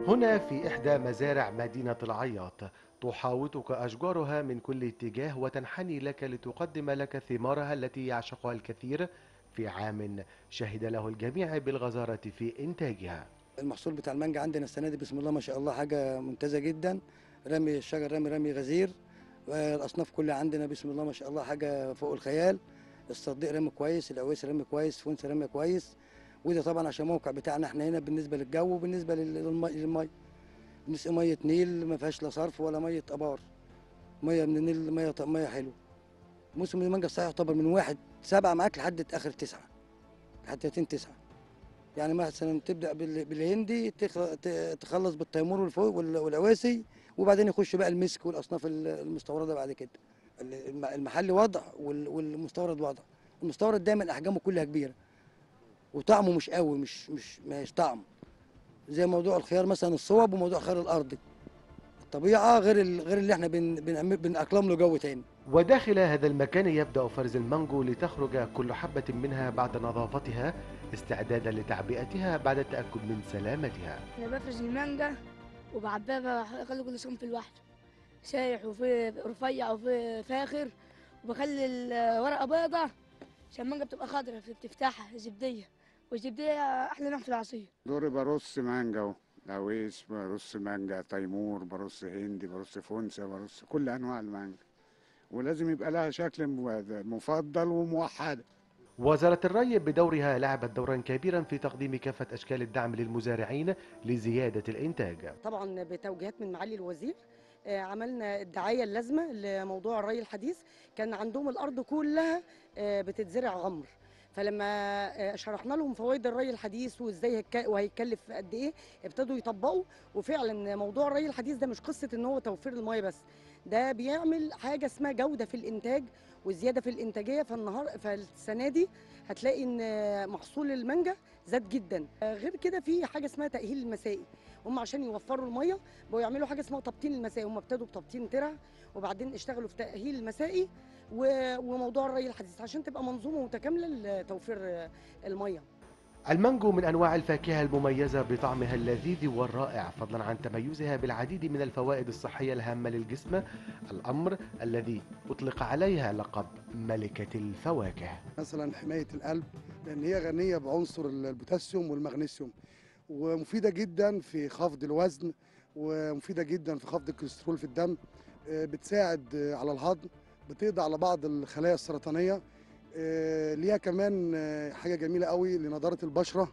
هنا في إحدى مزارع مدينة العياط تحاوطك أشجارها من كل اتجاه وتنحني لك لتقدم لك ثمارها التي يعشقها الكثير في عام شهد له الجميع بالغزارة في إنتاجها المحصول بتاع المانجا عندنا السنه دي بسم الله ما شاء الله حاجه ممتازه جدا رمي الشجر رمي رمي غزير الاصناف كلها عندنا بسم الله ما شاء الله حاجه فوق الخيال الصديق رمي كويس العويس رمي كويس فونس رمي كويس وده طبعا عشان الموقع بتاعنا احنا هنا بالنسبه للجو وبالنسبه للمي للمي بالنسبه ميه نيل ما فيهاش لا صرف ولا ميه ابار ميه من النيل ميه ميه حلوه موسم المانجا الصحيح يعتبر من واحد سبعة معاك لحد اخر تسعة لحد 30 تسعة يعني مثلا تبدا بال- بالهندي تخ- ت- تخلص بالتيمور والفوق وال- والعواسي وبعدين يخش بقى المسك والاصناف ال- المستورده بعد كده الم- المحلي وضع وال- والمستورد وضع المستورد دايما احجامه كلها كبيره وطعمه مش قوي مش مش مش طعم زي موضوع الخيار مثلا الصوب وموضوع الخيار الارضي الطبيعه غير ال- غير اللي احنا بن بن بنأقلم له جو تاني وداخل هذا المكان يبدأ فرز المانجو لتخرج كل حبة منها بعد نظافتها استعدادا لتعبئتها بعد التأكد من سلامتها انا بفرز المانجا وبعبيها بخلي كل صنف لوحده سايح وفي رفيع وفي فاخر وبخلي الورقه بيضة عشان المانجا بتبقى خضرا بتفتحها زبديه والزبديه احلى نوع في العصير دوري برص مانجا اهو لويس برص مانجا تيمور برص هندي برص فونسا برص كل انواع المانجا ولازم يبقى لها شكل مو- مفضل وموحده وزارة الري بدورها لعبت دورا كبيرا في تقديم كافة أشكال الدعم للمزارعين لزيادة الإنتاج طبعا بتوجيهات من معالي الوزير آه، عملنا الدعايه اللازمه لموضوع الري الحديث كان عندهم الارض كلها آه، بتتزرع غمر فلما آه، شرحنا لهم فوائد الري الحديث وازاي هيك- وهيكلف قد ايه ابتدوا يطبقوا وفعلا موضوع الري الحديث ده مش قصه ان هو توفير الميه بس ده بيعمل حاجه اسمها جوده في الانتاج وزياده في الانتاجيه فالنهار فالسنه دي هتلاقي ان آه، محصول المانجا زاد جدا آه، غير كده في حاجه اسمها تاهيل المسائي هم عشان يوفروا الميه بقوا يعملوا حاجه اسمها تبطين المسائي هم ابتدوا بتبطين ترع وبعدين اشتغلوا في تاهيل المسائي و- وموضوع الري الحديث عشان تبقى منظومه متكامله لتوفير آه، الميه المانجو من أنواع الفاكهة المميزة بطعمها اللذيذ والرائع فضلا عن تميزها بالعديد من الفوائد الصحية الهامة للجسم الأمر الذي أطلق عليها لقب ملكة الفواكه مثلا حمايه القلب لان هي غنيه بعنصر البوتاسيوم والمغنيسيوم ومفيده جدا في خفض الوزن ومفيده جدا في خفض الكوليسترول في الدم آه، بتساعد آه، على الهضم بتقضي على بعض الخلايا السرطانيه آه، ليها كمان آه، حاجه جميله قوي لنضاره البشره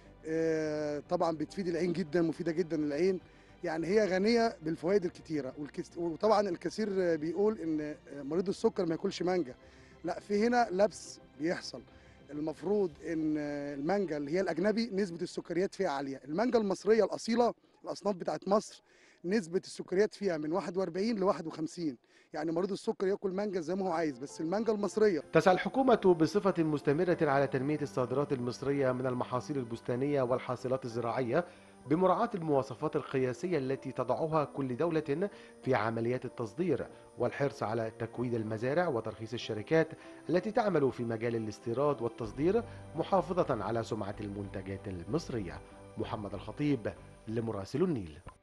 آه، طبعا بتفيد العين جدا مفيده جدا للعين يعني هي غنيه بالفوائد الكتيره والكس- وطبعا الكثير آه، بيقول ان آه، مريض السكر ما ياكلش مانجا لا في هنا لبس بيحصل المفروض ان المانجا اللي هي الاجنبي نسبه السكريات فيها عاليه المانجا المصريه الاصيله الاصناف بتاعت مصر نسبه السكريات فيها من 41 ل 51 يعني مريض السكر ياكل مانجا زي ما هو عايز بس المانجا المصريه تسعى الحكومة بصفة مستمرة على تنمية الصادرات المصرية من المحاصيل البستانية والحاصلات الزراعية بمراعاة المواصفات القياسية التي تضعها كل دولة في عمليات التصدير والحرص على تكوين المزارع وترخيص الشركات التي تعمل في مجال الاستيراد والتصدير محافظة على سمعة المنتجات المصرية محمد الخطيب لمراسل النيل